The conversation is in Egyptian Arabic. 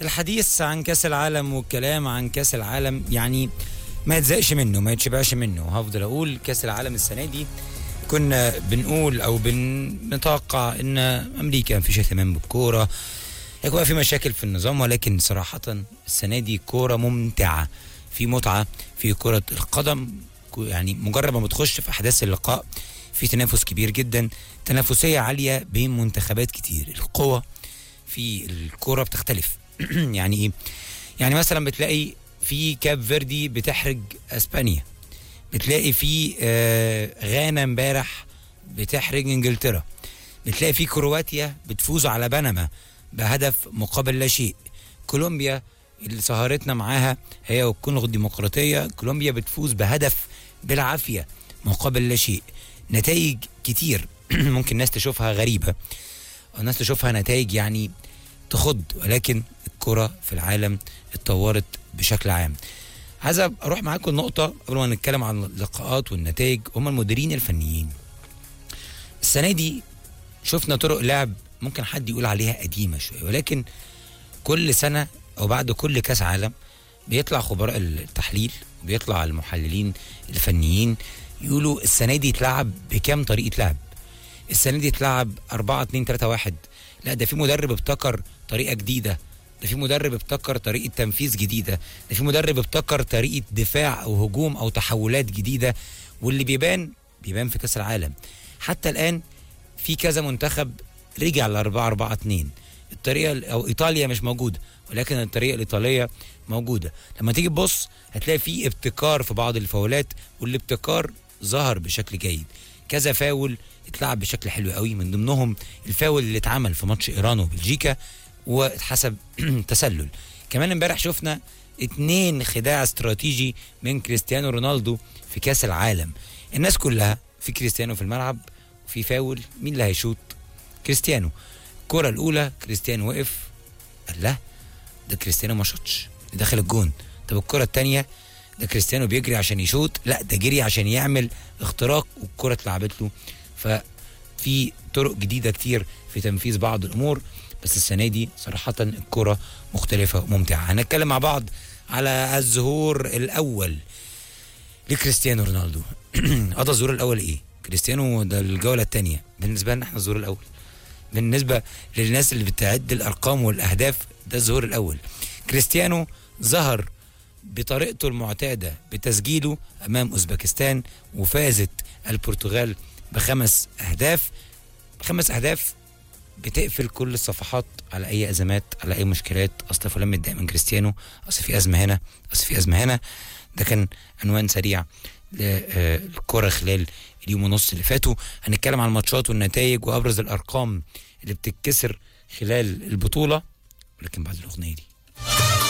الحديث عن كاس العالم والكلام عن كاس العالم يعني ما يتزهقش منه ما يتشبعش منه هفضل اقول كاس العالم السنه دي كنا بنقول او بنتوقع ان امريكا مفيش اهتمام بالكوره هيكون في مشاكل في النظام ولكن صراحه السنه دي كوره ممتعه في متعه في كره القدم يعني مجرد ما بتخش في احداث اللقاء في تنافس كبير جدا تنافسيه عاليه بين منتخبات كتير القوه في الكوره بتختلف يعني ايه يعني مثلا بتلاقي في كاب فيردي بتحرج اسبانيا بتلاقي في آه غانا امبارح بتحرج انجلترا بتلاقي في كرواتيا بتفوز على بنما بهدف مقابل لا شيء كولومبيا اللي سهرتنا معاها هي والكونغو الديمقراطيه كولومبيا بتفوز بهدف بالعافيه مقابل لا شيء نتائج كتير ممكن الناس تشوفها غريبه الناس تشوفها نتائج يعني تخض ولكن الكرة في العالم اتطورت بشكل عام عايز اروح معاكم النقطة قبل ما نتكلم عن اللقاءات والنتائج هم المديرين الفنيين السنة دي شفنا طرق لعب ممكن حد يقول عليها قديمة شوية ولكن كل سنة او بعد كل كاس عالم بيطلع خبراء التحليل وبيطلع المحللين الفنيين يقولوا السنة دي اتلعب بكام طريقة لعب السنة دي اتلعب 4 2 3 1 لا ده في مدرب ابتكر طريقه جديده ده في مدرب ابتكر طريقه تنفيذ جديده ده في مدرب ابتكر طريقه دفاع او هجوم او تحولات جديده واللي بيبان بيبان في كاس العالم حتى الان في كذا منتخب رجع ل 4 4 2 الطريقه او ايطاليا مش موجوده ولكن الطريقه الايطاليه موجوده لما تيجي تبص هتلاقي في ابتكار في بعض الفاولات والابتكار ظهر بشكل جيد كذا فاول اتلعب بشكل حلو قوي من ضمنهم الفاول اللي اتعمل في ماتش ايران وبلجيكا واتحسب تسلل كمان امبارح شفنا اتنين خداع استراتيجي من كريستيانو رونالدو في كاس العالم الناس كلها في كريستيانو في الملعب وفي فاول مين اللي هيشوط كريستيانو الكرة الأولى كريستيانو وقف قال لا ده كريستيانو ما شاطش دخل الجون طب الكرة الثانية ده كريستيانو بيجري عشان يشوط لا ده جري عشان يعمل اختراق والكرة اتلعبت له ففي طرق جديدة كتير في تنفيذ بعض الأمور بس السنة دي صراحة الكرة مختلفة وممتعة هنتكلم مع بعض على الظهور الأول لكريستيانو رونالدو قضى الظهور الأول إيه؟ كريستيانو ده الجولة الثانية بالنسبة لنا احنا الظهور الأول بالنسبة للناس اللي بتعد الأرقام والأهداف ده الظهور الأول كريستيانو ظهر بطريقته المعتادة بتسجيله أمام أوزبكستان وفازت البرتغال بخمس أهداف خمس أهداف بتقفل كل الصفحات على أي أزمات على أي مشكلات أصل فلان متضايق من كريستيانو أصل في أزمة هنا أصل في أزمة هنا ده كان عنوان سريع للكرة خلال اليوم ونص اللي فاتوا هنتكلم عن الماتشات والنتائج وأبرز الأرقام اللي بتتكسر خلال البطولة ولكن بعد الأغنية دي